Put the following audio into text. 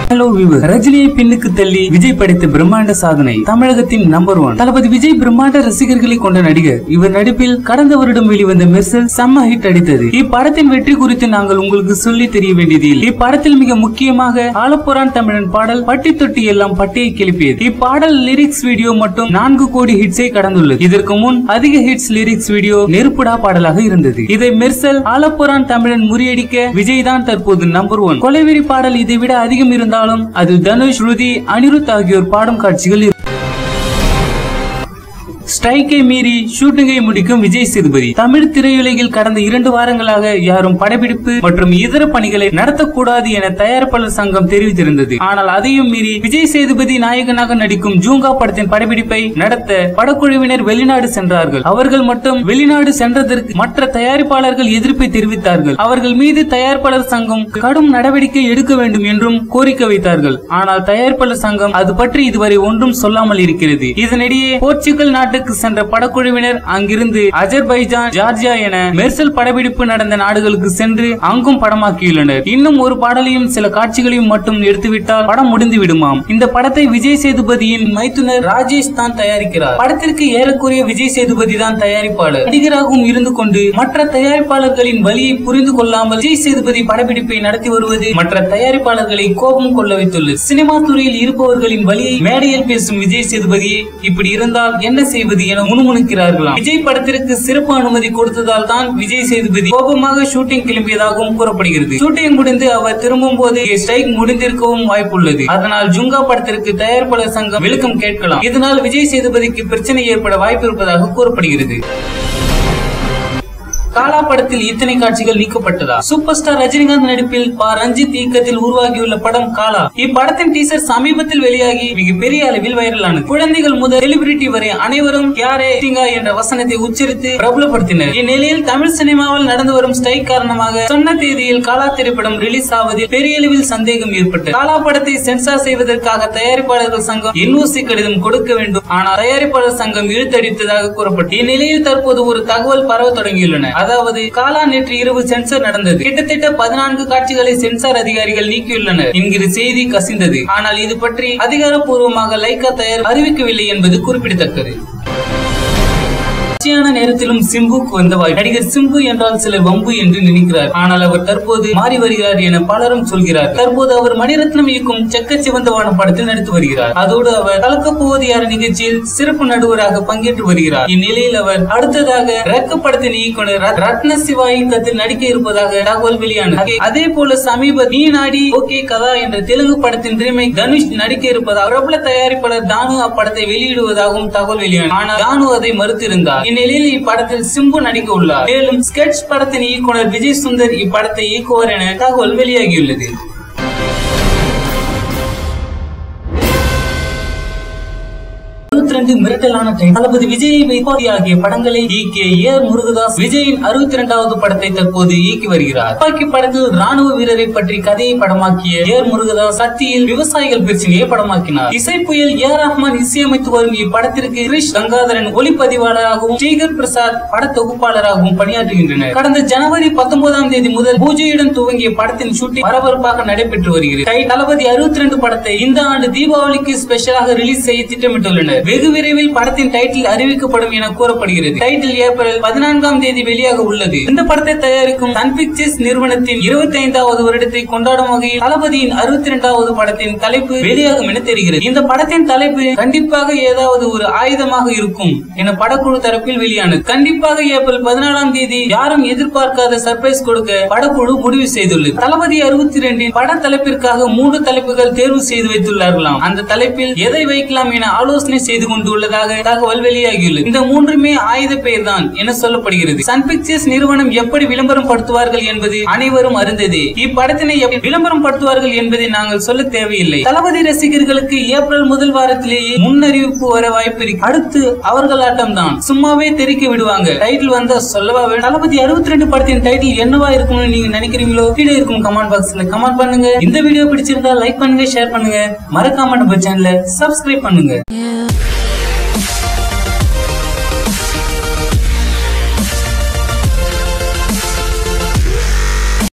hello விவர் ரஜினியை பின்னுக்கு தள்ளி விஜய் படைத்த பிரம்மாண்ட சாதனை தமிழகத்தின் நம்பர் ஒன் தளபதி விஜய் பிரம்மாண்ட ரசிகர்களை கொண்ட நடிகர் இவர் நடிப்பில் கடந்த வருடம் வெளிவந்த மெர்சல் செம்ம ஹிட் அடித்தது இப்படத்தின் வெற்றி குறித்து நாங்கள் உங்களுக்கு சொல்லி தெரிய வேண்டியது இல்லை இப்படத்தில் மிக முக்கியமாக ஆலப்புறான் தமிழன் பாடல் பட்டி தொட்டி எல்லாம் பட்டியை கிளப்பியது இப்பாடல் லிரிக்ஸ் வீடியோ மட்டும் நான்கு கோடி ஹிட்ஸை கடந்துள்ளது இதற்கு முன் அதிக ஹிட்ஸ் லிரிக்ஸ் வீடியோ நெருப்புடா பாடலாக இருந்தது இதை மெர்சல் ஆலப்புறான் தமிழன் முறியடிக்க விஜய் தான் தற்போது நம்பர் ஒன் கொலைவெறி பாடல் இதை விட அதிகம் இருந்தாலும் அது தனுஷ் ஸ்ருதி அனிருத் ஆகியோர் பாடும் காட்சிகள் இரு- ஸ்ட்ரைக்கை மீறி ஷூட்டிங்கை முடிக்கும் விஜய் சேதுபதி தமிழ் திரையுலகில் கடந்த இரண்டு வாரங்களாக யாரும் படப்பிடிப்பு மற்றும் இதர பணிகளை நடத்தக்கூடாது என தயாரிப்பாளர் சங்கம் தெரிவித்திருந்தது ஆனால் அதையும் மீறி விஜய் சேதுபதி நாயகனாக நடிக்கும் ஜூங்கா படத்தின் படப்பிடிப்பை நடத்த படக்குழுவினர் வெளிநாடு சென்றார்கள் அவர்கள் மட்டும் வெளிநாடு சென்றதற்கு மற்ற தயாரிப்பாளர்கள் எதிர்ப்பை தெரிவித்தார்கள் அவர்கள் மீது தயாரிப்பாளர் சங்கம் கடும் நடவடிக்கை எடுக்க வேண்டும் என்றும் கோரிக்கை வைத்தார்கள் ஆனால் தயாரிப்பாளர் சங்கம் அது பற்றி இதுவரை ஒன்றும் சொல்லாமல் இருக்கிறது இதனிடையே போர்ச்சுகல் நாட்டுக்கு சென்ற படக்குழுவினர் அங்கிருந்து அஜர்பைஜான் ஜார்ஜியா என மெர்சல் படப்பிடிப்பு நடந்த நாடுகளுக்கு சென்று அங்கும் படமாக்கியுள்ளனர் இன்னும் ஒரு பாடலையும் சில காட்சிகளையும் மட்டும் எடுத்துவிட்டால் படம் முடிந்து விடுமாம் இந்த படத்தை விஜய் சேதுபதியின் மைத்துனர் ராஜேஷ் தான் தயாரிக்கிறார் படத்திற்கு ஏறக்குறைய விஜய் சேதுபதி தான் தயாரிப்பாளர் நடிகராகவும் இருந்து கொண்டு மற்ற தயாரிப்பாளர்களின் வழியை புரிந்து கொள்ளாமல் விஜய் சேதுபதி படப்பிடிப்பை நடத்தி வருவது மற்ற தயாரிப்பாளர்களை கோபம் கொள்ள வைத்துள்ளது சினிமா துறையில் இருப்பவர்களின் வழியை மேடையில் பேசும் விஜய் சேதுபதியே இப்படி இருந்தால் என்ன செய்வது என முணுமுணுக்கிறார்களாம் விஜய் படத்திற்கு சிறப்பு அனுமதி கொடுத்ததால் தான் விஜய் சேதுபதி கோபமாக ஷூட்டிங் கிளம்பியதாகவும் கூறப்படுகிறது ஷூட்டிங் முடிந்து அவர் திரும்பும் போது ஸ்ட்ரைக் முடிந்திருக்கவும் வாய்ப்புள்ளது அதனால் ஜுங்கா படத்திற்கு தயாரிப்பாளர் சங்கம் விளக்கம் கேட்கலாம் இதனால் விஜய் சேதுபதிக்கு பிரச்சனை ஏற்பட வாய்ப்பு இருப்பதாக கூறப்படுகிறது காலா படத்தில் இத்தனை காட்சிகள் நீக்கப்பட்டதா சூப்பர் ஸ்டார் ரஜினிகாந்த் நடிப்பில் பா ரஞ்சித் இயக்கத்தில் உருவாகியுள்ள படம் காலா இப்படத்தின் டீசர் சமீபத்தில் வெளியாகி மிகப்பெரிய அளவில் வைரலானது குழந்தைகள் முதல் செலிபிரிட்டி வரை அனைவரும் யாரே சிங்கா என்ற வசனத்தை உச்சரித்து பிரபலப்படுத்தினர் இந்நிலையில் தமிழ் சினிமாவில் நடந்து வரும் ஸ்ட்ரைக் காரணமாக சொன்ன தேதியில் காலா திரைப்படம் ரிலீஸ் ஆவதில் பெரிய அளவில் சந்தேகம் ஏற்பட்டது காலா படத்தை சென்சார் செய்வதற்காக தயாரிப்பாளர்கள் சங்கம் என்ஓசி கடிதம் கொடுக்க வேண்டும் ஆனால் தயாரிப்பாளர் சங்கம் இழுத்தடித்ததாக கூறப்பட்டது இந்நிலையில் தற்போது ஒரு தகவல் பரவ தொடங்கியுள்ளன அதாவது காலா நேற்று இரவு சென்சார் நடந்தது கிட்டத்தட்ட பதினான்கு காட்சிகளை சென்சார் அதிகாரிகள் நீக்கியுள்ளனர் என்கிற செய்தி கசிந்தது ஆனால் இது பற்றி அதிகாரப்பூர்வமாக லைக்கா தயார் அறிவிக்கவில்லை என்பது குறிப்பிடத்தக்கது கட்சியான நேரத்திலும் சிம்புக்கு வந்தவாய் நடிகர் சிம்பு என்றால் சிலர் வம்பு என்று நினைக்கிறார் ஆனால் அவர் தற்போது மாறி வருகிறார் என பலரும் சொல்கிறார் தற்போது அவர் மணிரத்னம் இயக்கும் செக்க சிவந்தவான படத்தில் நடித்து வருகிறார் அதோடு அவர் கலக்கப் போவது யார் நிகழ்ச்சியில் சிறப்பு நடுவராக பங்கேற்று வருகிறார் இந்நிலையில் அவர் அடுத்ததாக ரெக்க படத்தின் இயக்குனர் ரத்- ரத்ன சிவா இயக்கத்தில் நடிக்க இருப்பதாக தகவல் வெளியானது அதே போல சமீப நீ நாடி ஓகே கதா என்ற தெலுங்கு படத்தின் ரீமேக் தனுஷ் நடிக்க இருப்பதாக பிரபல தயாரிப்பாளர் தானு அப்படத்தை வெளியிடுவதாகவும் தகவல் வெளியானது ஆனால் தானு அதை மறுத்திருந்தார் இந்நிலையில் இப்படத்தில் சிம்பு நடிக்க உள்ளார் மேலும் ஸ்கெட்ச் படத்தின் இயக்குனர் விஜய் சுந்தர் இப்படத்தை இயக்குவார் என தகவல் வெளியாகியுள்ளது அறுபத்தி ரெண்டு மிரட்டலான டைம் தளபதி விஜயை வைப்பாதி ஆகிய படங்களை இயக்கிய ஏஆர் முருகதாஸ் விஜயின் அறுபத்தி இரண்டாவது படத்தை தற்போது இயக்கி வருகிறார் துப்பாக்கி படத்தில் ராணுவ வீரரை பற்றி கதையை படமாக்கிய ஏஆர் முருகதாஸ் சக்தியில் விவசாயிகள் பிரச்சனையை படமாக்கினார் இசை புயல் ஏஆர் ரஹ்மான் இசையமைத்து வரும் இப்படத்திற்கு கிரிஷ் கங்காதரன் ஒளிப்பதிவாளராகவும் ஸ்ரீகர் பிரசாத் பட தொகுப்பாளராகவும் பணியாற்றுகின்றனர் கடந்த ஜனவரி பத்தொன்பதாம் தேதி முதல் பூஜையுடன் துவங்கிய படத்தின் ஷூட்டிங் பரபரப்பாக நடைபெற்று வருகிறது தை தளபதி அறுபத்தி ரெண்டு படத்தை இந்த ஆண்டு தீபாவளிக்கு ஸ்பெஷலாக ரிலீஸ் செய்ய திட்டமிட்டுள்ளனர் வெகு விரைவில் படத்தின் டைட்டில் அறிவிக்கப்படும் என கூறப்படுகிறது டைட்டில் ஏப்ரல் பதினான்காம் தேதி வெளியாக உள்ளது இந்த படத்தை தயாரிக்கும் சன் பிக்சர்ஸ் நிறுவனத்தின் இருபத்தி ஐந்தாவது வருடத்தை கொண்டாடும் வகையில் தளபதியின் அறுபத்தி இரண்டாவது படத்தின் தலைப்பு வெளியாகும் என தெரிகிறது இந்த படத்தின் தலைப்பு கண்டிப்பாக ஏதாவது ஒரு ஆயுதமாக இருக்கும் என படக்குழு தரப்பில் வெளியானது கண்டிப்பாக ஏப்ரல் பதினாலாம் தேதி யாரும் எதிர்பார்க்காத சர்ப்ரைஸ் கொடுக்க படக்குழு முடிவு செய்துள்ளது தளபதி அறுபத்தி இரண்டின் பட தலைப்பிற்காக மூன்று தலைப்புகள் தேர்வு செய்து வைத்துள்ளார்களாம் அந்த தலைப்பில் எதை வைக்கலாம் என ஆலோசனை செய்து கொண்டுள்ளதாக தகவல் வெளியாகியுள்ளது இந்த மூன்றுமே ஆயுத பெயர் தான் என சொல்லப்படுகிறது சன் பிக்சர்ஸ் நிறுவனம் எப்படி விளம்பரம் படுத்துவார்கள் என்பது அனைவரும் அறிந்ததே இப்படத்தினை எப்படி விளம்பரம் படுத்துவார்கள் என்பதை நாங்கள் சொல்ல தேவையில்லை தளபதி ரசிகர்களுக்கு ஏப்ரல் முதல் வாரத்திலேயே முன்னறிவிப்பு வர வாய்ப்பு இருக்கு அடுத்து அவர்கள் ஆட்டம் தான் சும்மாவே தெரிக்க விடுவாங்க டைட்டில் வந்தா சொல்லவா வேணும் தளபதி அறுபத்தி ரெண்டு படத்தின் டைட்டில் என்னவா இருக்கும்னு நீங்க நினைக்கிறீங்களோ கீழே இருக்கும் கமெண்ட் பாக்ஸ்ல கமெண்ட் பண்ணுங்க இந்த வீடியோ பிடிச்சிருந்தா லைக் பண்ணுங்க ஷேர் பண்ணுங்க மறக்காம நம்ம சேனலை சப்ஸ்கிரைப் பண்ணுங்க you